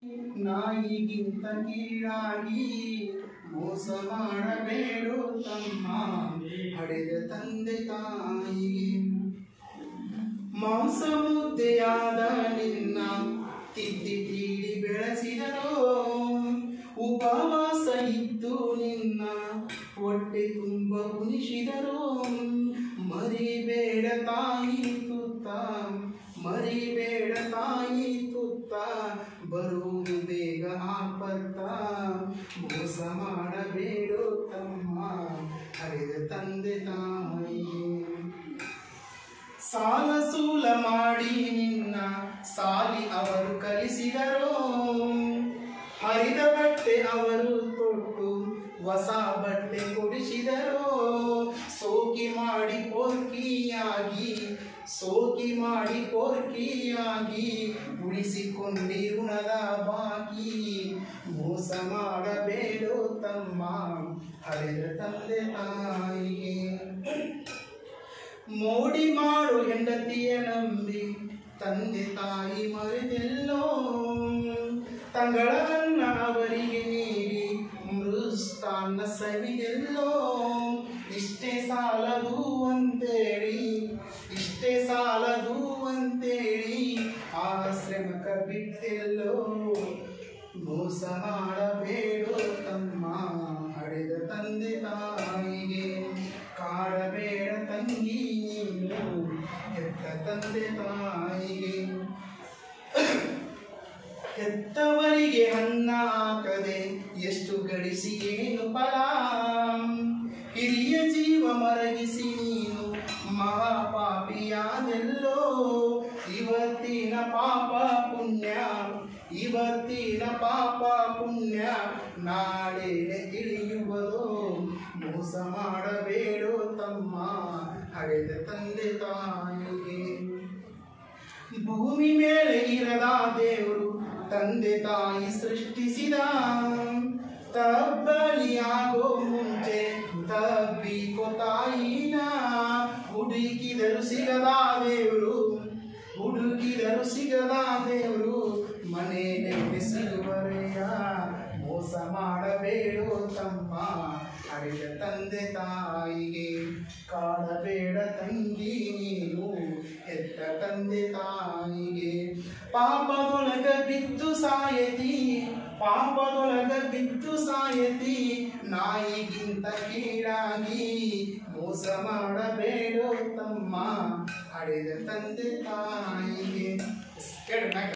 ನಾಯಿಗಿಂತ ಕೀಳಾಗಿ ಮೋಸ ಮಾಡಬೇಡು ತಮ್ಮ ಹಡೆದ ತಂದೆ ತಾಯಿಗೆ ಮಾಂಸ ಮುದ್ದೆಯಾದ ನಿನ್ನ ತಿದ್ದಿ ತೀಡಿ ಬೆಳೆಸಿದರೋ ಉಪವಾಸ ಇದ್ದು ನಿನ್ನ ಹೊಟ್ಟೆ ತುಂಬ ಉಣಿಸಿದರೋ ಮರಿಬೇಡ ತಾಯಿ ತುತ್ತ ಮರಿಬೇಡ ತಾಯಿ ತುತ್ತ ಬರುವುದು ಬೇಗ ಆಪತ್ತ ಮೋಸ ಮಾಡಬೇಡೋ ತಮ್ಮ ಹರಿದ ತಂದೆ ತಾಯಿಗೆ ಸಾಲ ಸೂಲ ಮಾಡಿ ನಿನ್ನ ಸಾಲಿ ಅವರು ಕಲಿಸಿದರೋ ಹರಿದ ಬಟ್ಟೆ ಅವರು ತೊಟ್ಟು ಹೊಸ ಬಟ್ಟೆ ಕೊಡಿಸಿದರೋ ಸೋಕಿ ಮಾಡಿ ಪೋರ್ಕಿಯಾಗಿ ಸೋಕಿ ಮಾಡಿ ಪೋರ್ಕಿಯಾಗಿ ಉಳಿಸಿಕೊಂಡಿ ಋಣದ ಬಾಕಿ ಮೋಸ ಮಾಡಬೇಡೋ ತಮ್ಮ ಹರಿದ ತಂದೆ ತಾಯಿಗೆ ಮೋಡಿ ಮಾಡು ಹೆಂಡತಿಯ ನಂಬಿ ತಂದೆ ತಾಯಿ ಮರೆತೆಲ್ಲೋ ತಂಗಳನ್ನ ಅವರಿಗೆ ನೀಡಿ ಮೃಷ್ಟಾನ್ನ ಸವಿದೆಲ್ಲೋ ಇಷ್ಟೇ ಸಾಲದು ಅಂತೇಳಿ ಇಷ್ಟೇ ಸಾಲದು ಅಂತೇಳಿ ಆಶ್ರಮಕ ಬಿಟ್ಟೆಲ್ಲೋ ಮೋಸ ಮಾಡಬೇಡೋ ತಮ್ಮ ಹಡೆದ ತಂದೆ ತಾಯಿಗೆ ಕಾಡಬೇಡ ತಂಗಿ ನೀನು ಹೆತ್ತ ತಂದೆ ತಾಯಿಗೆ ಹೆತ್ತವರಿಗೆ ಅನ್ನ ಹಾಕದೆ ಎಷ್ಟು ಗಳಿಸಿ ಏನು ಫಲ ಹಿರಿಯ ಜೀವ ಮರಗಿಸಿ ನೀನು ಮಹಾಪಾಪಿಯಾದೆಲ್ಲೋ ಇವತ್ತಿನ ಪಾಪ ಪುಣ್ಯ ಇವತ್ತಿನ ಪಾಪ ಪುಣ್ಯ ನಾಳೆನೆ ತಿಳಿಯುವುದು ಮೋಸ ಮಾಡಬೇಡೋ ತಮ್ಮ ಹಡೆದ ತಂದೆ ತಾಯಿಗೆ ಭೂಮಿ ಮೇಲೆ ಇರದ ದೇವರು ತಂದೆ ತಾಯಿ ಸೃಷ್ಟಿಸಿದ ತಬ್ಬಲಿಯಾಗೋ ಮುಂಚೆ ತಬ್ಬಿಕೋ ತಾಯಿನ ಹುಡುಕಿದರು ಸಿಗದ ದೇವರು ಹುಡುಕಿದರು ಸಿಗದ ದೇವರು ಮನೆ ನೆನೆಸಿರುವರೆಯ ಮೋಸ ಮಾಡಬೇಡೋ ತಮ್ಮ ಹರಿದ ತಂದೆ ತಾಯಿಗೆ ಕಾಡಬೇಡ ತಂಗಿ ನೀನು ಹೆತ್ತ ತಂದೆ ತಾಯಿಗೆ ಪಾಪದೊಳಗ ಬಿದ್ದು ಸಾಯತಿ ಪಾಪದೊಳಗ ಬಿದ್ದು ಸಾಯತಿ ನಾಯಿಗಿಂತ ಕೀಳಾಗಿ ಮೋಸ ಮಾಡಬೇಡೋ ತಮ್ಮ ಹಡೆದ ತಂದೆ ತಾಯಿಗೆ ಕೇಳು